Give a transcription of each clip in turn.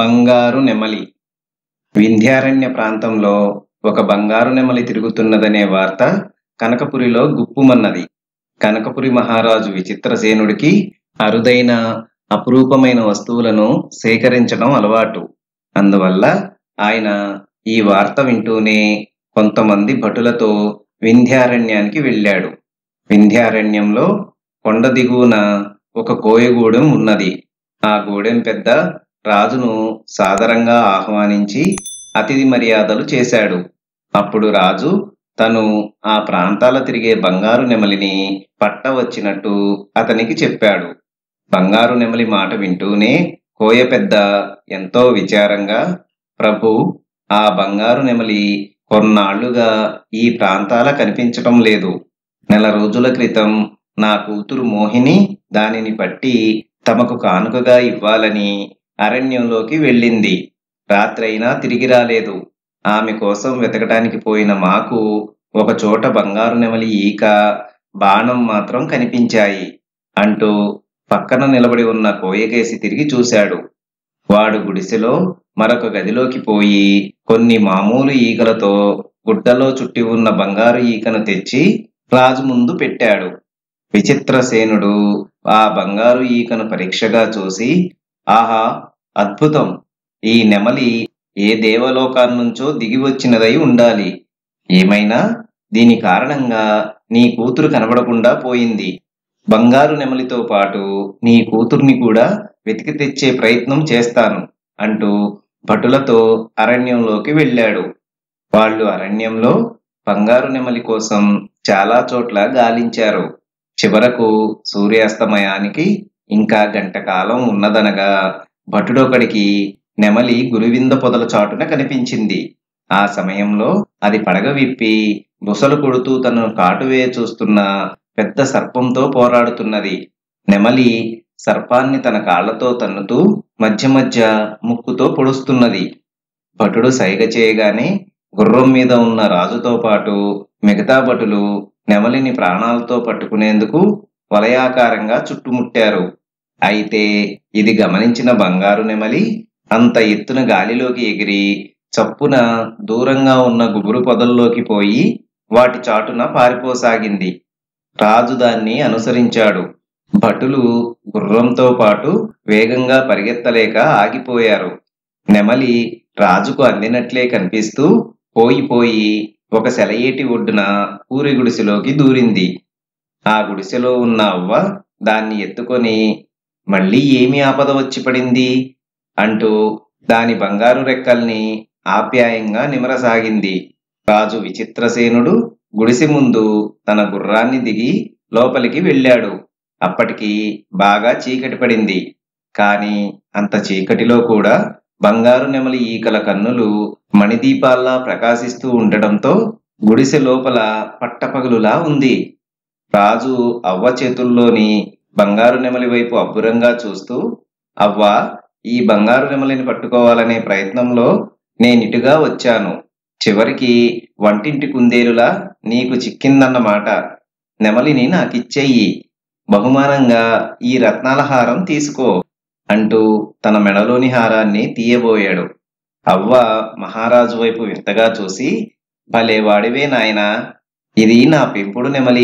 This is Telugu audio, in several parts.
బంగారు నెమలి వింధ్యారణ్య ప్రాంతంలో ఒక బంగారు నెమలి తిరుగుతున్నదనే వార్త కనకపురిలో గుప్పుమన్నది కనకపురి మహారాజు విచిత్రసేనుడికి అరుదైన అపురూపమైన వస్తువులను సేకరించడం అలవాటు అందువల్ల ఆయన ఈ వార్త వింటూనే కొంతమంది భటులతో వింధ్యారణ్యానికి వెళ్ళాడు వింధ్యారణ్యంలో కొండ దిగువన ఒక కోయగూడెం ఉన్నది ఆ గూడెం పెద్ద రాజును సాదరంగా ఆహ్వానించి అతిథి మర్యాదలు చేశాడు అప్పుడు రాజు తను ఆ ప్రాంతాల తిరిగే బంగారు నెమలిని పట్టవచ్చినట్టు అతనికి చెప్పాడు బంగారు నెమలి మాట వింటూనే కోయ పెద్ద ఎంతో విచారంగా ప్రభు ఆ బంగారు నెమలి కొన్నాళ్లుగా ఈ ప్రాంతాల కనిపించటం లేదు నెల రోజుల క్రితం నా కూతురు మోహిని దానిని పట్టి తమకు కానుకగా ఇవ్వాలని అరణ్యంలోకి వెళ్ళింది రాత్రైనా తిరిగి రాలేదు ఆమె కోసం వెతకటానికి పోయిన మాకు ఒక చోట బంగారు నెమలి ఈక బాణం మాత్రం కనిపించాయి అంటూ పక్కన నిలబడి ఉన్న కోయకేసి తిరిగి చూశాడు వాడు గుడిసెలో మరొక గదిలోకి పోయి కొన్ని మామూలు ఈకలతో గుడ్డలో చుట్టి ఉన్న బంగారు ఈకను తెచ్చి రాజు ముందు పెట్టాడు విచిత్రసేనుడు ఆ బంగారు ఈకను పరీక్షగా చూసి ఆహా అద్భుతం ఈ నెమలి ఏ దేవలోకాన్నుంచో దిగి వచ్చినదై ఉండాలి ఏమైనా దీని కారణంగా నీ కూతురు కనబడకుండా పోయింది బంగారు నెమలితో పాటు నీ కూతుర్ని కూడా వెతికి తెచ్చే ప్రయత్నం చేస్తాను అంటూ భటులతో అరణ్యంలోకి వెళ్ళాడు వాళ్ళు అరణ్యంలో బంగారు నెమలి కోసం చాలా చోట్ల గాలించారు చివరకు సూర్యాస్తమయానికి ఇంకా గంట కాలం ఉన్నదనగా భటుడొకడికి నెమలి గురువింద పొదల చాటున కనిపించింది ఆ సమయంలో అది పడగ విప్పి బుసలు కొడుతూ తనను కాటువే చూస్తున్న పెద్ద సర్పంతో పోరాడుతున్నది నెమలి సర్పాన్ని తన కాళ్లతో తన్నుతూ మధ్య మధ్య ముక్కుతో పొడుస్తున్నది భటుడు సైగ చేయగానే గుర్రం మీద ఉన్న రాజుతో పాటు మిగతా భటులు నెమలిని ప్రాణాలతో పట్టుకునేందుకు వలయాకారంగా చుట్టుముట్టారు అయితే ఇది గమనించిన బంగారు నెమలి అంత ఎత్తున గాలిలోకి ఎగిరి చప్పున దూరంగా ఉన్న గుబురు పొదల్లోకి పోయి వాటి చాటున పారిపోసాగింది రాజు దాన్ని అనుసరించాడు భటులు గుర్రంతో పాటు వేగంగా పరిగెత్తలేక ఆగిపోయారు నెమలి రాజుకు అందినట్లే కనిపిస్తూ పోయిపోయి ఒక సెలయేటి ఒడ్డున ఊరి గుడిసెలోకి దూరింది ఆ గుడిసెలో ఉన్న అవ్వ దాన్ని ఎత్తుకొని మళ్ళీ ఏమి ఆపద వచ్చి పడింది అంటూ దాని బంగారు రెక్కల్ని ఆప్యాయంగా నిమరసాగింది రాజు విచిత్రసేనుడు గుడిసె ముందు తన గుర్రాన్ని దిగి లోపలికి వెళ్ళాడు అప్పటికి బాగా చీకటి పడింది కాని అంత చీకటిలో కూడా బంగారు నెమలి ఈకల కన్నులు మణిదీపాల్లా ప్రకాశిస్తూ ఉండటంతో గుడిసె లోపల పట్టపగలులా ఉంది రాజు అవ్వ చేతుల్లోని బంగారు నెమలి వైపు అబ్బురంగా చూస్తూ అవ్వ ఈ బంగారు నెమలిని పట్టుకోవాలనే ప్రయత్నంలో నేనిటుగా వచ్చాను చివరికి వంటింటి కుందేలులా నీకు చిక్కిందన్నమాట నెమలిని నాకిచ్చేయి బహుమానంగా ఈ రత్నాల హారం తీసుకో అంటూ తన మెడలోని హారాన్ని తీయబోయాడు అవ్వ మహారాజు వైపు వింతగా చూసి భలే వాడివే నాయనా ఇది నా పెంపుడు నెమలి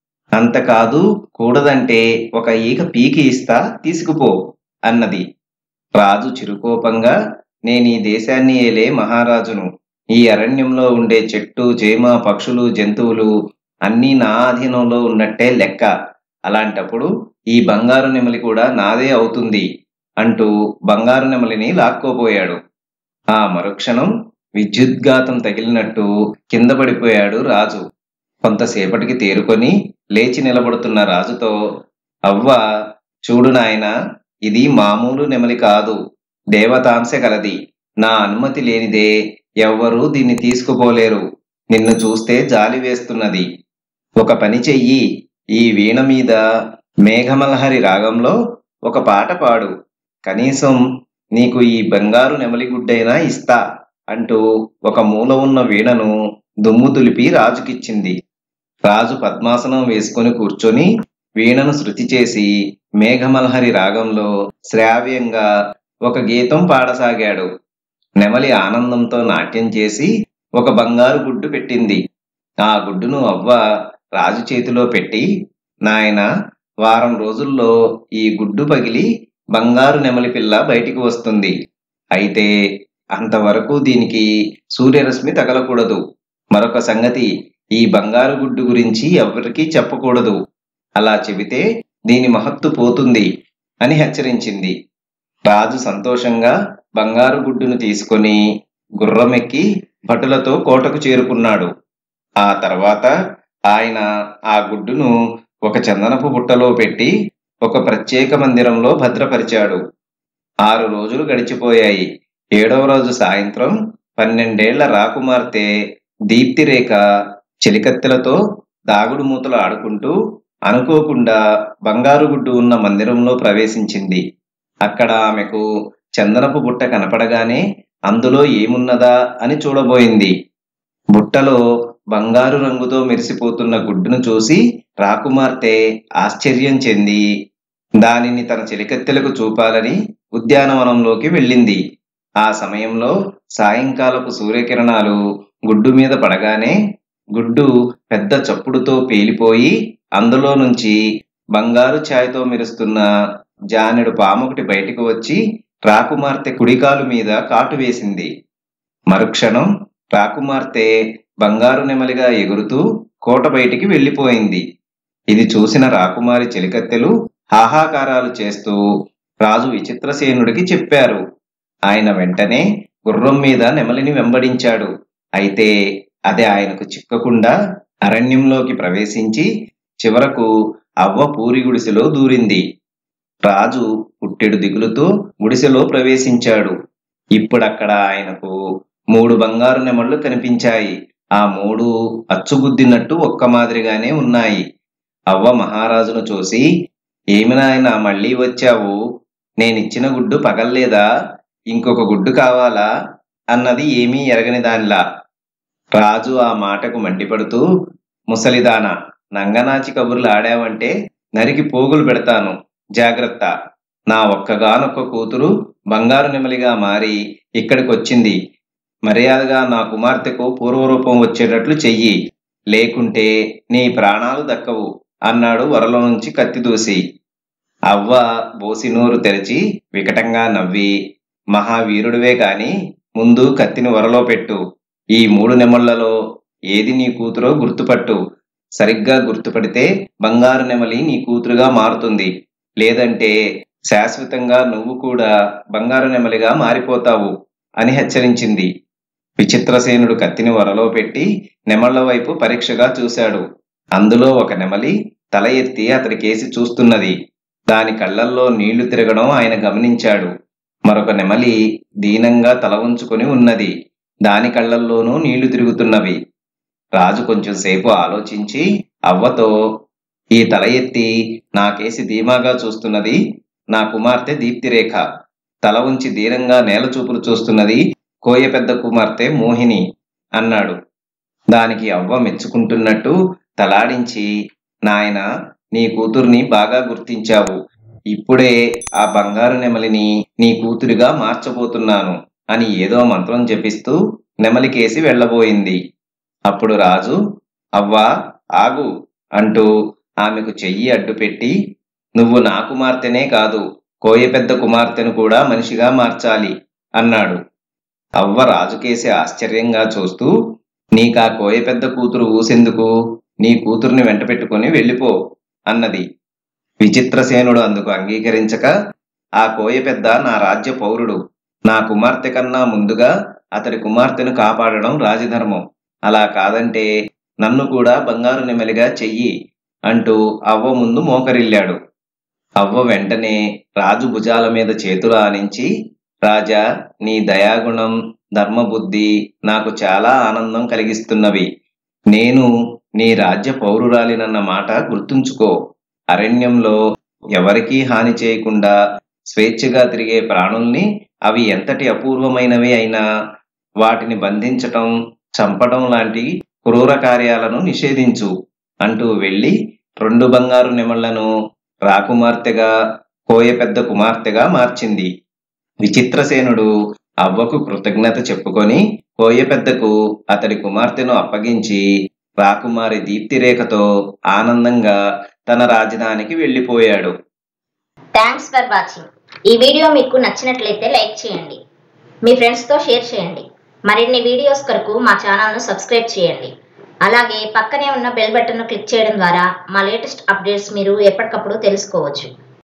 అంత కాదు కూడదంటే ఒక ఈక పీకి ఇస్తా తీసుకుపో అన్నది రాజు చిరుకోపంగా నేను ఈ దేశాన్ని ఏలే మహారాజును ఈ అరణ్యంలో ఉండే చెట్టు చేమ పక్షులు జంతువులు అన్నీ నా ఆధీనంలో ఉన్నట్టే లెక్క అలాంటప్పుడు ఈ బంగారు నెమలి కూడా నాదే అవుతుంది అంటూ బంగారు నెమలిని లాక్కోపోయాడు ఆ మరుక్షణం విద్యుద్ఘాతం తగిలినట్టు కింద పడిపోయాడు రాజు కొంతసేపటికి తేరుకొని లేచి నిలబడుతున్న రాజుతో అవ్వ చూడు నాయనా ఇది మామూలు నెమలి కాదు దేవతాంశ కలది నా అనుమతి లేనిదే ఎవ్వరూ దీన్ని తీసుకుపోలేరు నిన్ను చూస్తే జాలి వేస్తున్నది ఒక పని చెయ్యి ఈ వీణ మీద మేఘమలహరి రాగంలో ఒక పాట పాడు కనీసం నీకు ఈ బంగారు నెమలి గుడ్డైనా ఇస్తా అంటూ ఒక మూల ఉన్న వీణను దుమ్ము దులిపి రాజుకిచ్చింది రాజు పద్మాసనం వేసుకొని కూర్చొని వీణను శృతి చేసి మేఘమల్హరి రాగంలో శ్రావ్యంగా ఒక గీతం పాడసాగాడు నెమలి ఆనందంతో నాట్యం చేసి ఒక బంగారు గుడ్డు పెట్టింది ఆ గుడ్డును అవ్వ రాజు చేతిలో పెట్టి నాయన వారం రోజుల్లో ఈ గుడ్డు పగిలి బంగారు నెమలి పిల్ల బయటికి వస్తుంది అయితే అంతవరకు దీనికి సూర్యరశ్మి తగలకూడదు మరొక సంగతి ఈ బంగారు గుడ్డు గురించి ఎవరికీ చెప్పకూడదు అలా చెబితే దీని మహత్తు పోతుంది అని హెచ్చరించింది రాజు సంతోషంగా బంగారు గుడ్డును తీసుకొని గుర్రమెక్కి భటులతో కోటకు చేరుకున్నాడు ఆ తర్వాత ఆయన ఆ గుడ్డును ఒక చందనపు బుట్టలో పెట్టి ఒక ప్రత్యేక మందిరంలో భద్రపరిచాడు ఆరు రోజులు గడిచిపోయాయి ఏడవ రోజు సాయంత్రం పన్నెండేళ్ల రాకుమార్తె దీప్తిరేఖ చెలికత్తెలతో దాగుడు మూతలు ఆడుకుంటూ అనుకోకుండా బంగారు గుడ్డు ఉన్న మందిరంలో ప్రవేశించింది అక్కడ ఆమెకు చందనపు బుట్ట కనపడగానే అందులో ఏమున్నదా అని చూడబోయింది బుట్టలో బంగారు రంగుతో మెరిసిపోతున్న గుడ్డును చూసి రాకుమార్తె ఆశ్చర్యం చెంది దానిని తన చెలికత్తెలకు చూపాలని ఉద్యానవనంలోకి వెళ్ళింది ఆ సమయంలో సాయంకాలపు సూర్యకిరణాలు గుడ్డు మీద పడగానే గుడ్డు పెద్ద చప్పుడుతో పేలిపోయి అందులో నుంచి బంగారు ఛాయతో మెరుస్తున్న జానెడు పామొకటి బయటకు వచ్చి రాకుమార్తె కుడికాలు మీద కాటు వేసింది మరుక్షణం రాకుమార్తె బంగారు నెమలిగా ఎగురుతూ కోట బయటికి వెళ్లిపోయింది ఇది చూసిన రాకుమారి చెలికత్తెలు హాహాకారాలు చేస్తూ రాజు విచిత్రసేనుడికి చెప్పారు ఆయన వెంటనే గుర్రం మీద నెమలిని వెంబడించాడు అయితే అది ఆయనకు చిక్కకుండా అరణ్యంలోకి ప్రవేశించి చివరకు అవ్వ పూరి గుడిసెలో దూరింది రాజు పుట్టెడు దిగులుతో గుడిసెలో ప్రవేశించాడు ఇప్పుడక్కడ ఆయనకు మూడు బంగారు నెమళ్లు కనిపించాయి ఆ మూడు అచ్చుగుద్దినట్టు ఒక్క మాదిరిగానే ఉన్నాయి అవ్వ మహారాజును చూసి ఏమి నాయనా మళ్ళీ వచ్చావు నేనిచ్చిన గుడ్డు పగల్లేదా ఇంకొక గుడ్డు కావాలా అన్నది ఏమీ ఎరగని దానిలా రాజు ఆ మాటకు మండిపడుతూ ముసలిదాన నంగనాచి కబుర్లు ఆడావంటే నరికి పోగులు పెడతాను జాగ్రత్త నా ఒక్కగానొక్క కూతురు బంగారు నెమలిగా మారి ఇక్కడికొచ్చింది మర్యాదగా నా కుమార్తెకు పూర్వరూపం వచ్చేటట్లు చెయ్యి లేకుంటే నీ ప్రాణాలు దక్కవు అన్నాడు వరలో నుంచి కత్తి దూసి అవ్వ బోసినూరు తెరిచి వికటంగా నవ్వి మహావీరుడివే కాని ముందు కత్తిని వరలో పెట్టు ఈ మూడు నెమళ్లలో ఏది నీ కూతురో గుర్తుపట్టు సరిగ్గా గుర్తుపడితే బంగారు నెమలి నీ కూతురుగా మారుతుంది లేదంటే శాశ్వతంగా నువ్వు కూడా బంగారు నెమలిగా మారిపోతావు అని హెచ్చరించింది విచిత్రసేనుడు కత్తిని వరలో పెట్టి నెమళ్ల వైపు పరీక్షగా చూశాడు అందులో ఒక నెమలి తల ఎత్తి అతడికేసి చూస్తున్నది దాని కళ్ళల్లో నీళ్లు తిరగడం ఆయన గమనించాడు మరొక నెమలి దీనంగా తల ఉంచుకొని ఉన్నది దాని కళ్ళల్లోనూ నీళ్లు తిరుగుతున్నవి రాజు కొంచెం సేపు ఆలోచించి అవ్వతో ఈ తల ఎత్తి నాకేసి ధీమాగా చూస్తున్నది నా కుమార్తె దీప్తిరేఖ తల ఉంచి ధీరంగా నేల చూపులు చూస్తున్నది కోయ పెద్ద కుమార్తె మోహిని అన్నాడు దానికి అవ్వ మెచ్చుకుంటున్నట్టు తలాడించి నాయన నీ కూతుర్ని బాగా గుర్తించావు ఇప్పుడే ఆ బంగారు నెమలిని నీ కూతురిగా మార్చబోతున్నాను అని ఏదో మంత్రం జపిస్తూ నెమలికేసి వెళ్ళబోయింది అప్పుడు రాజు అవ్వా ఆగు అంటూ ఆమెకు చెయ్యి అడ్డుపెట్టి నువ్వు నా కుమార్తెనే కాదు కోయ పెద్ద కుమార్తెను కూడా మనిషిగా మార్చాలి అన్నాడు అవ్వ రాజుకేసి ఆశ్చర్యంగా చూస్తూ నీకా కోయ పెద్ద కూతురు ఊసెందుకు నీ కూతుర్ని వెంట పెట్టుకుని వెళ్ళిపో అన్నది విచిత్రసేనుడు అందుకు అంగీకరించక ఆ కోయ పెద్ద నా రాజ్య పౌరుడు నా కుమార్తె కన్నా ముందుగా అతడి కుమార్తెను కాపాడడం రాజధర్మం అలా కాదంటే నన్ను కూడా బంగారు నెమలిగా చెయ్యి అంటూ అవ్వ ముందు మోకరిల్లాడు అవ్వ వెంటనే రాజు భుజాల మీద చేతులు ఆనించి రాజా నీ దయాగుణం ధర్మబుద్ధి నాకు చాలా ఆనందం కలిగిస్తున్నవి నేను నీ రాజ్య పౌరురాలినన్న మాట గుర్తుంచుకో అరణ్యంలో ఎవరికీ హాని చేయకుండా స్వేచ్ఛగా తిరిగే ప్రాణుల్ని అవి ఎంతటి అపూర్వమైనవి అయినా వాటిని బంధించటం చంపడం లాంటి క్రూర కార్యాలను నిషేధించు అంటూ వెళ్ళి రెండు బంగారు నెమళ్లను రాకుమార్తెగా కోయ పెద్ద కుమార్తెగా మార్చింది విచిత్రసేనుడు అవ్వకు కృతజ్ఞత చెప్పుకొని కోయ పెద్దకు అతడి కుమార్తెను అప్పగించి రాకుమారి దీప్తిరేఖతో ఆనందంగా తన రాజధానికి వెళ్ళిపోయాడు థ్యాంక్స్ ఫర్ వాచింగ్ ఈ వీడియో మీకు నచ్చినట్లయితే లైక్ చేయండి మీ ఫ్రెండ్స్తో షేర్ చేయండి మరిన్ని వీడియోస్ కొరకు మా ఛానల్ను సబ్స్క్రైబ్ చేయండి అలాగే పక్కనే ఉన్న బెల్ బటన్ను క్లిక్ చేయడం ద్వారా మా లేటెస్ట్ అప్డేట్స్ మీరు ఎప్పటికప్పుడు తెలుసుకోవచ్చు